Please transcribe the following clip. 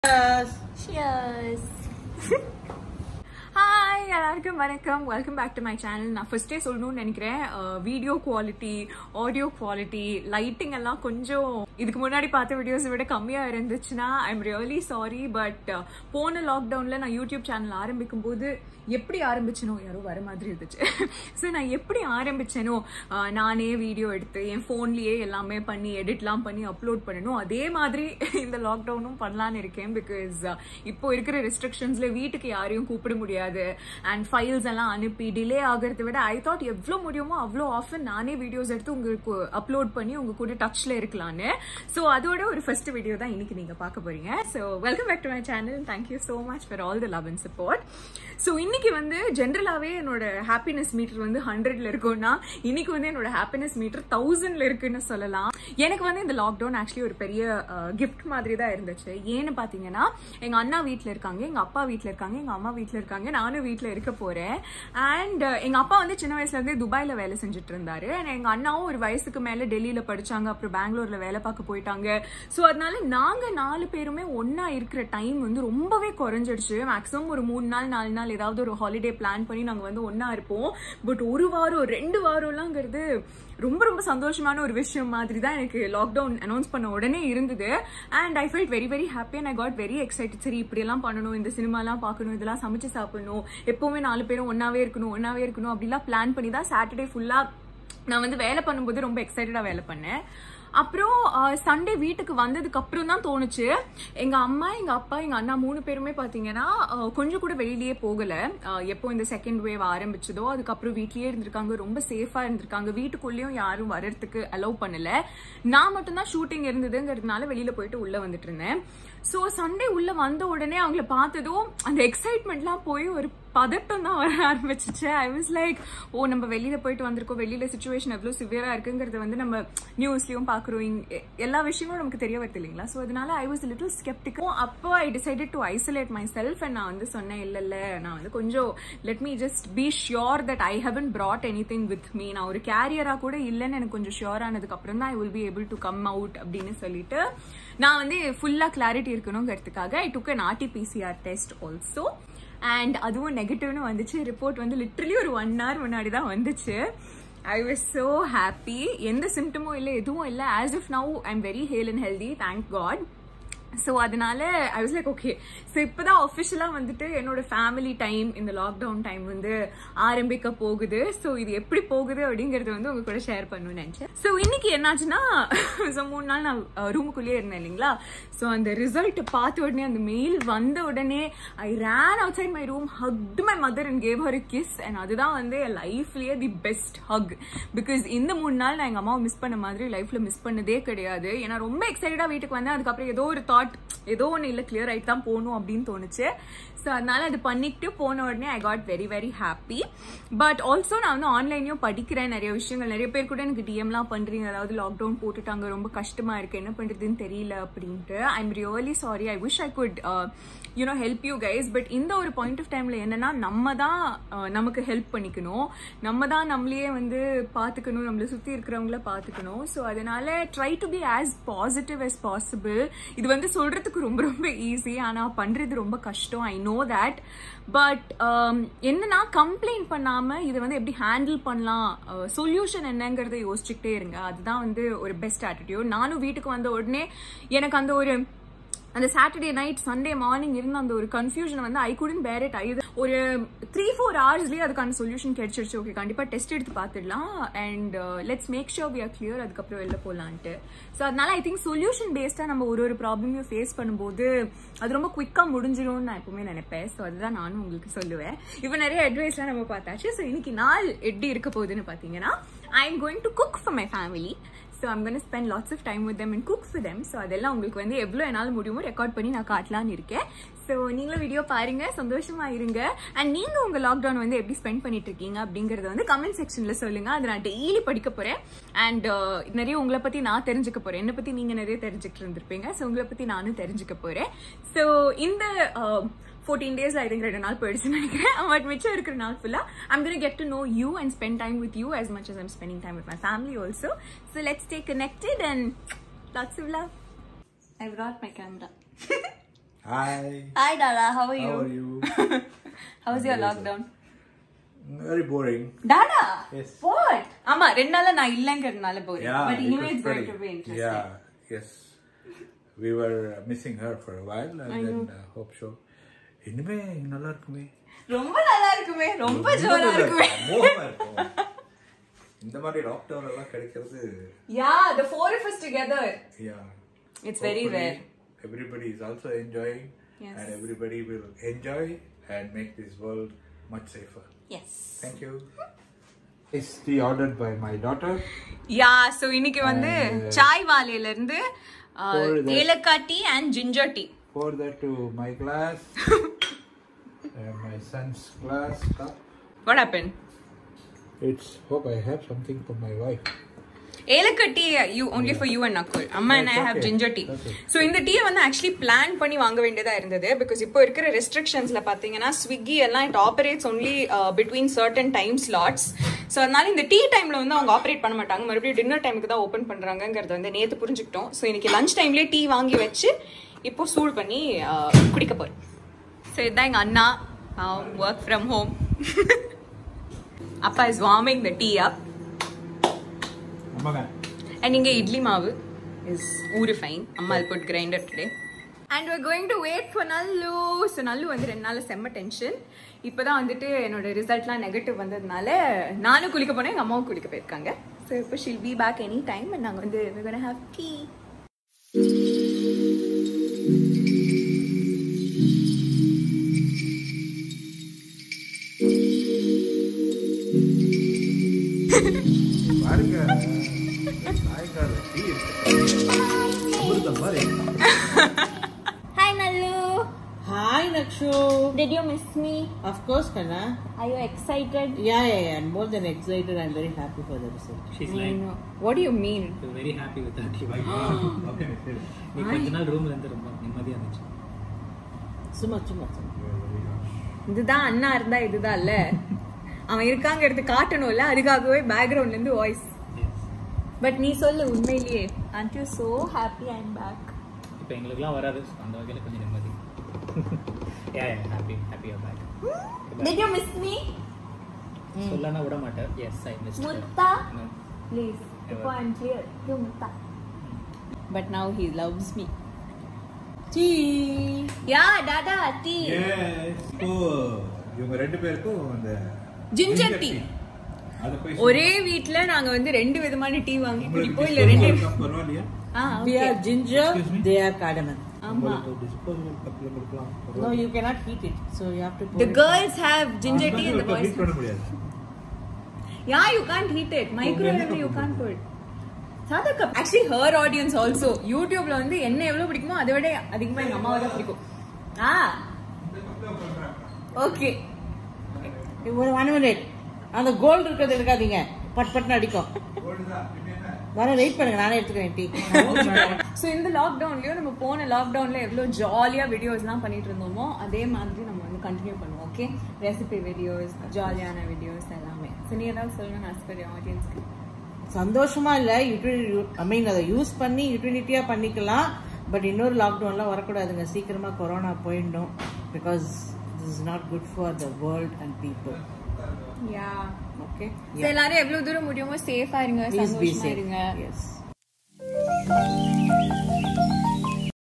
Cheers. Hi எல்லாருக்கும் வணக்கம் welcome back to my channel நான் ஃபர்ஸ்டே சொல்லணும்னு நினைக்கிறேன் video quality audio quality lighting எல்லாம் கொஞ்சம் இதுக்கு முன்னாடி பார்த்த வீடியோஸை விட கம்மியாக இருந்துச்சுன்னா I am really sorry but போன லாக்டவுனில் நான் யூடியூப் சேனல் ஆரம்பிக்கும் போது எப்படி ஆரம்பிச்சனோ யாரோ வர மாதிரி இருந்துச்சு ஸோ நான் எப்படி ஆரம்பிச்சேனோ அஹ், நானே வீடியோ எடுத்து என் ஃபோன்லேயே எல்லாமே பண்ணி எடிட்லாம் பண்ணி அப்லோட் பண்ணணும் அதே மாதிரி இந்த லாக்டவுனும் பண்ணலான்னு இருக்கேன் பிகாஸ் இப்போ இருக்கிற ரெஸ்ட்ரிக்ஷன்ஸ்ல வீட்டுக்கு யாரையும் கூப்பிட முடியாது அண்ட் ஃபைல்ஸ் எல்லாம் அனுப்பி டிலே ஆகிறத விட ஐ தாட் எவ்வளோ முடியுமோ அவ்வளோ ஆஃபன் நானே வீடியோஸ் எடுத்து உங்களுக்கு அப்லோட் பண்ணி உங்க கூட டச்ல இருக்கலான்னு ஸோ அதோட ஒரு ஃபர்ஸ்ட் வீடியோ தான் இன்னைக்கு நீங்க பார்க்க போறீங்க so welcome back to my channel thank you so much for all the love and support so இன்னைக்கு வந்து ஜென்ரலாகவே என்னோட ஹாப்பினஸ் மீட்டர் வந்து ஹண்ட்ரட்ல இருக்கும்னா இன்னைக்கு வந்து என்னோட ஹாப்பினஸ் மீட்டர் தௌசண்ட்ல இருக்குன்னு சொல்லலாம் எனக்கு வந்து இந்த லாக்டவுன் ஆக்சுவலி ஒரு பெரிய கிஃப்ட் மாதிரி தான் இருந்துச்சு ஏன்னு பார்த்தீங்கன்னா எங்க அண்ணா வீட்டில் இருக்காங்க எங்க அப்பா வீட்டில் இருக்காங்க எங்க அம்மா வீட்டில் இருக்காங்க நானும் வீட்டில் இருக்க போறேன் அண்ட் எங்க அப்பா வந்து சின்ன வயசுல இருந்தே துபாயில வேலை செஞ்சுட்டு இருந்தாரு and எங்க அண்ணாவும் ஒரு வயசுக்கு மேல டெல்லியில படிச்சாங்க அப்புறம் பெங்களூர்ல வேலை பார்க்க போயிட்டாங்க ஸோ அதனால நாங்க நாலு பேருமே ஒண்ணா இருக்கிற டைம் வந்து ரொம்பவே குறைஞ்சிடுச்சு மேக்ஸிமம் ஒரு மூணு நாள் நாலு நாள் ஏதாவது ஒரு ஹாலிடே பிளான் பண்ணி நாங்க வந்து ஒண்ணா இருப்போம் பட் ஒரு வாரம் ரெண்டு வாரம்லாங்கிறது ரொம்ப ரொம்ப சந்தோஷமான ஒரு விஷயம் மாதிரி தான் எனக்கு லாக்டவுன் அனௌன்ஸ் பண்ண உடனே இருந்தது and I felt very very happy and I got very excited சரி இப்படியெல்லாம் பண்ணணும் இந்த சினிமாலாம் பார்க்கணும் இதெல்லாம் சமைச்சு சாப்பிடணும் எப்பவுமே நாலு பேரும் ஒன்னாவே இருக்கணும் ஒன்னாவே இருக்கணும் அப்படிலாம் பிளான் பண்ணி தான் சாட்டர்டே ஃபுல்லா நான் வந்து வேலை பண்ணும்போது ரொம்ப எக்ஸைட்டடா வேலை பண்ணேன் அப்புறம் சண்டே வீட்டுக்கு வந்ததுக்கு அப்புறம் தான் தோணுச்சு எங்க அம்மா எங்க அப்பா எங்க அண்ணா மூணு பேருமே பாத்தீங்கன்னா அஹ், கொஞ்சம் கூட வெளியிலேயே போகல அஹ், எப்போ இந்த செகண்ட் வேவ் ஆரம்பிச்சதோ அதுக்கப்புறம் வீட்லயே இருந்திருக்காங்க ரொம்ப சேஃபா இருந்திருக்காங்க வீட்டுக்குள்ளேயும் யாரும் வர்றதுக்கு அலோவ் பண்ணல நான் மட்டும்தான் ஷூட்டிங் இருந்ததுங்கிறதுனால வெளியில போயிட்டு உள்ள வந்துட்டு இருந்தேன் ஸோ சண்டே உள்ள வந்த உடனே அவங்கள பார்த்ததும் அந்த எக்ஸைட்மெண்ட்லாம் போய் ஒரு பதட்டம் தான் வர ஆரம்பிச்சிச்சு ஐ வாஸ் லைக் ஓ நம்ம வெளியில போயிட்டு வந்திருக்கோம் வெளியில சுச்சுவேஷன் எவ்வளவு சிவியரா இருக்குங்கிறத வந்து நம்ம நியூஸ்லயும் பாக்குறோம் இங்க எல்லா விஷயமும் நமக்கு தெரிய வருது இல்லைங்களா ஸோ அதனால ஐ வாஸ் லிட்டில் ஸ்கெப்டிக்கோ அப்போ I decided to isolate myself and நான் வந்து சொன்னேன் இல்ல இல்ல நான் வந்து கொஞ்சம் let me just be sure that I haven't brought anything with me நான் ஒரு கேரியரா கூட இல்லைன்னு எனக்கு கொஞ்சம் ஷியோர் ஆனதுக்கு அப்புறம் தான் I will be able to come out அப்படின்னு சொல்லிட்டு நான் வந்து ஃபுல்லா கிளாரிட்டி இருக்கணுங்கிறதுக்காக I took an RTPCR test also and அதுவும் நெகட்டிவ்னு வந்துச்சு ரிப்போர்ட் வந்து லிட்ரலி ஒரு ஒன் ஹவர் முன்னாடி தான் வந்துச்சு ஐ வாஸ் so ஹாப்பி எந்த சிம்டமும் இல்லை எதுவும் இல்லை as if now I am very hale and healthy thank god so அதனால I was like okay so இப்போதான் அஃபிஷியலாக வந்துட்டு என்னோட ஃபேமிலி டைம் இந்த லாக்டவுன் டைம் வந்து ஆரம்பிக்க போகுது ஸோ இது எப்படி போகுது அப்படிங்கறது வந்து உங்க கூட ஷேர் பண்ணணும்னு நினைச்சேன் ஸோ இன்னைக்கு என்னாச்சுன்னா ஸோ மூணு நாள் நான் ரூமுக்குள்ளேயே இருந்தேன் இல்லைங்களா ஸோ அந்த ரிசல்ட் பார்த்த உடனே அந்த மெயில் வந்த உடனே I ran outside my room hugged my mother and gave her kiss and அதுதான் வந்து என் லைஃப்லயே தி பெஸ்ட் ஹக் பிகாஸ் இந்த மூணு நாள் நான் எங்க அம்மாவை மிஸ் பண்ண மாதிரி லைஃப்ல மிஸ் பண்ணதே கிடையாது ஏன்னா ரொம்ப எக்ஸைட்டடா வீட்டுக்கு வந்தேன் அதுக்கப்புறம் ஏதோ ஒரு தாட் ஏதோ ஒன்று இல்லை கிளியர் ஆயிட்டு தான் போகணும் அப்படின்னு தோணுச்சு ஸோ அதனால அது பண்ணிட்டு போன உடனே I got very very happy but also நான் வந்து ஆன்லைன்லயும் படிக்கிறேன் நிறைய விஷயங்கள் நிறைய பேர் கூட எனக்கு டிஎம்லாம் பண்றீங்க அதாவது லாக்டவுன் போட்டுட்டாங்க ரொம்ப கஷ்டமா இருக்கு என்ன பண்றதுன்னு தெரியல அப்படின்ட்டு I am really sorry I wish I could you know help you guys but இந்த ஒரு பாயிண்ட் ஆஃப் டைம்ல என்னன்னா நம்ம தான் uh, நமக்கு ஹெல்ப் பண்ணிக்கணும் நம்ம தான் நம்மளையே வந்து பார்த்துக்கணும் நம்மளை சுத்தி இருக்கிறவங்கள பார்த்துக்கணும் ஸோ அதனால try to be as positive as possible இது வந்து சொல்றதுக்கு ரொம்ப ரொம்ப ஈஸி ஆனா பண்றது ரொம்ப கஷ்டம் ஐ நோ தட் பட் என்னன்னா கம்ப்ளைண்ட் பண்ணாம இதை வந்து எப்படி ஹேண்டில் பண்ணலாம் சொல்யூஷன் என்னங்கிறத யோசிச்சுக்கிட்டே இருங்க அதுதான் வந்து ஒரு பெஸ்ட் ஆட்டிடியூட் நானும் வீட்டுக்கு வந்த உடனே எனக்கு அந்த ஒரு அந்த சாட்டர்டே நைட் சண்டே மார்னிங் இருந்த அந்த ஒரு கன்ஃபியூஷன் வந்து ஐ குடன் பேர் இட் ஐது ஒரு த்ரீ ஃபோர் ஹவர்ஸ்லேயே அதுக்கான சொல்யூஷன் கிடைச்சிருச்சு ஓகே கண்டிப்பாக டெஸ்ட் எடுத்து பார்த்துடலாம் and let's make sure we are clear அதுக்கப்புறம் வெளில போகலான்ட்டு ஸோ அதனால ஐ திங்க் சொல்யூஷன் பேஸ்டாக நம்ம ஒரு ஒரு ப்ராப்ளமையும் ஃபேஸ் பண்ணும்போது அது ரொம்ப குயிக்காக முடிஞ்சிடும்னு நான் எப்பவுமே நினைப்பேன் ஸோ அதுதான் நானும் உங்களுக்கு சொல்லுவேன் இப்போ நிறைய அட்வைஸ்லாம் நம்ம பார்த்தாச்சு ஸோ இன்னைக்கு நாள் எப்படி இருக்க போகுதுன்னு பார்த்தீங்கன்னா I am going to cook for my family so I'm gonna spend lots of time with them and cook for them so அதெல்லாம் உங்களுக்கு வந்து எவ்வளோ என்னால் முடியுமோ ரெக்கார்ட் பண்ணி நான் காட்டலான்னு இருக்கேன் ஸோ நீங்களும் வீடியோ பாருங்க சந்தோஷமா இருங்க அண்ட் நீங்க உங்க லாக்டவுன் வந்து எப்படி ஸ்பெண்ட் பண்ணிட்டு இருக்கீங்க அப்படிங்கறத வந்து கமெண்ட் செக்ஷன்ல சொல்லுங்க அதை நான் டெய்லி படிக்க போறேன் அண்ட் நிறைய உங்களை பத்தி நான் தெரிஞ்சுக்க போறேன் என்னை பத்தி நீங்க நிறைய தெரிஞ்சுக்கிட்டு இருந்திருப்பீங்க ஸோ உங்களை பத்தி நானும் தெரிஞ்சுக்க போறேன் ஸோ இந்த ஃபோர்டீன் டேஸ் ஐ திங்க் ரெண்டு நாள் போயிடுச்சுன்னு நினைக்கிறேன் பட் மிச்சம் இருக்கிற நாள் ஃபுல்லா I'm gonna get to know you and spend time with you as much as I'm spending time with my family also. So let's stay connected and lots of love. I brought my camera. Hi. Hi Dada, how are How you? are you? How's your lockdown? Very boring. Dada. Yes. What? ஆமா ரெண்டு நாள்ல நான் இல்லங்கறதுனால போறேன் Yeah. But it இனிமே was it's going pretty- to be interesting Yeah. Yes. We were missing her for a while, and then uh, hope so. இனிமே நல்லா இருக்குமே ரொம்ப நல்லா இருக்குமே ரொம்ப ஜோரா நல்லா இருக்குமே இருக்கும். மோகமா இருக்கும். இந்த மாதிரி லாக்டவுன் எல்லாம் கிடைக்கிறது yeah the four of us together yeah It's very Hopefully rare. everybody is also enjoying Yes. and everybody will enjoy and make this world much safer yes thank you it's tea ordered by my daughter yeah so இன்னைக்கு வந்து And, uh, Sai வாழையில இருந்து pour the- elakkai tea and ginger tea pour that to my glass and my son's glass cup what happen it's hope i have something for my wife elakkai tea you only for you and Nakul amma and I It's have okay. Ginger tea Okay. So இந்த டீயை வந்து actually plan பண்ணி வாங்க வேண்டியதா இருந்தது because இப்போ இருக்கிற ரெஸ்ட்ரிக்ஷன்ஸ்ல பாத்தீங்கன்னா ஸ்விக்கி எல்லாம் it operates only between certain time slots so அதனால இந்த டீ டைம்ல வந்து அவங்க ஆப்ரேட் பண்ண மாட்டாங்க மறுபடியும் டின்னர் டைமுக்கு தான் ஓப்பன் பண்றாங்கங்கிறத வந்து நேத்து புரிஞ்சுக்கிட்டோம் ஸோ இன்னைக்கு லஞ்ச் டைம்லேயே டீ வாங்கி வச்சு இப்போ சூடு பண்ணி uh, குடிக்க போறோம் ஸோ இதுதான் எங்க அண்ணா ஒர்க் ஃப்ரம் ஹோம் அப்பா is warming the tea up ஆமாங்க அண்ட் இங்கே இட்லி மாவு இஸ் ஊரு ஃபைன் அம்மா அது put grinder today and we're going to wait for Nallu so Nallu வந்து ரெண்டு நாள் செம்ம டென்ஷன் இப்போ தான் வந்துட்டு என்னோட ரிசல்ட்லாம் நெகட்டிவ் வந்ததுனால நானும் குளிக்க போனேன் எங்கள் அம்மாவும் குளிக்க போயிருக்காங்க ஸோ இப்போ she'll be back any time and நாங்கள் வந்து we're gonna have tea பாருங்க சாயங்கால டீ இருக்கு அமிர்தம் மாதிரி hi Nallu Hi, Nakshu. did you miss me Of course, Kana. are you excited Yeah, yeah, yeah. I'm more than excited. I'm very happy for the result. She's like, what do you mean "We're very happy with that. நீ கொஞ்ச நாள் ரூம்ல இருந்து ரொம்ப நிம்மதியா இருந்துச்சு Suma, suma, suma. இதுதான் அண்ணா இருந்தா இதுதான் இல்ல அவன் இருக்காங்கிறது காட்டணும்ல அதுக்காகவே பேக்ரவுண்ட்ல இருந்து வாய்ஸ் பட் நீ சொல்லு உண்மையிலேயே aren't you so happy i'm back இப்போ எங்களுக்குலாம் வராது so அந்த வகையில கொஞ்சம் நிம்மதி yeah yeah happy happy are back did you miss me சொல்லனா விட மாட்டேன் yes I miss mutta No. please Never. இப்போ i'm clear you mutta but now he loves me Tea. yeah dada tea Yes. ஓ இவங்க ரெண்டு பேருக்கும் அந்த Ginger tea. அத போய் ஒரே வீட்ல நாங்க வந்து ரெண்டு விதமான டீ வாங்கி உங்களுக்கு குடிப்போம் இல்ல ரெண்டு disposable cup பரவாயில்லையா ஆ We okay. are ginger, Excuse me? they are cardamom. ஆமா உங்களுக்கு disposable cupல கொடுக்கலாம் No, you cannot heat it. So you have to pour the it. girls have ginger tea and the Disposable cup boys heat பண்ண முடியாது Yeah, you can't heat it. Microwave என்ன you cup can't put. சாதா cup actually her audience also யூடியூப்ல வந்து என்ன எவ்வளவு பிடிக்குமோ அதை விட அதிகமா எங்க அம்மாவை தான் பிடிக்கும் ஆ ஓகே ஒரு ஒன் மினிட் அந்த கோல்டு இருக்கிறது எடுக்காதீங்க பட் பட்னு அடிக்கும் வர வெயிட் பண்ணுங்க நானே எடுத்துக்கிறேன் டீ ஸோ இந்த லாக்டவுன்லயும் நம்ம போன லாக்டவுன்ல எவ்வளவு ஜாலியா வீடியோஸ்லாம் பண்ணிட்டு இருந்தோமோ அதே மாதிரி நம்ம வந்து கண்டினியூ பண்ணுவோம் ஓகே ரெசிபி வீடியோஸ் ஜாலியான வீடியோஸ் எல்லாமே ஸோ நீ ஏதாவது சொல்லணும்னு ஆசைப்படுறேன் ஆடியன்ஸ்க்கு சந்தோஷமா இல்ல யூட்டிலிட்டி ஐ மீன் அதை யூஸ் பண்ணி யூட்டிலிட்டியா பண்ணிக்கலாம் பட் இன்னொரு லாக்டவுன்லாம் வரக்கூடாதுங்க சீக்கிரமா கொரோனா போயிடணும் because this is not good for the world and people yeah okay எல்லாரும் எவ்வளவு தூரம் முடியுமோ சேஃபா இருங்க ப்ளீஸ் பி சந்தோஷமா இருங்க சேஃப் எஸ்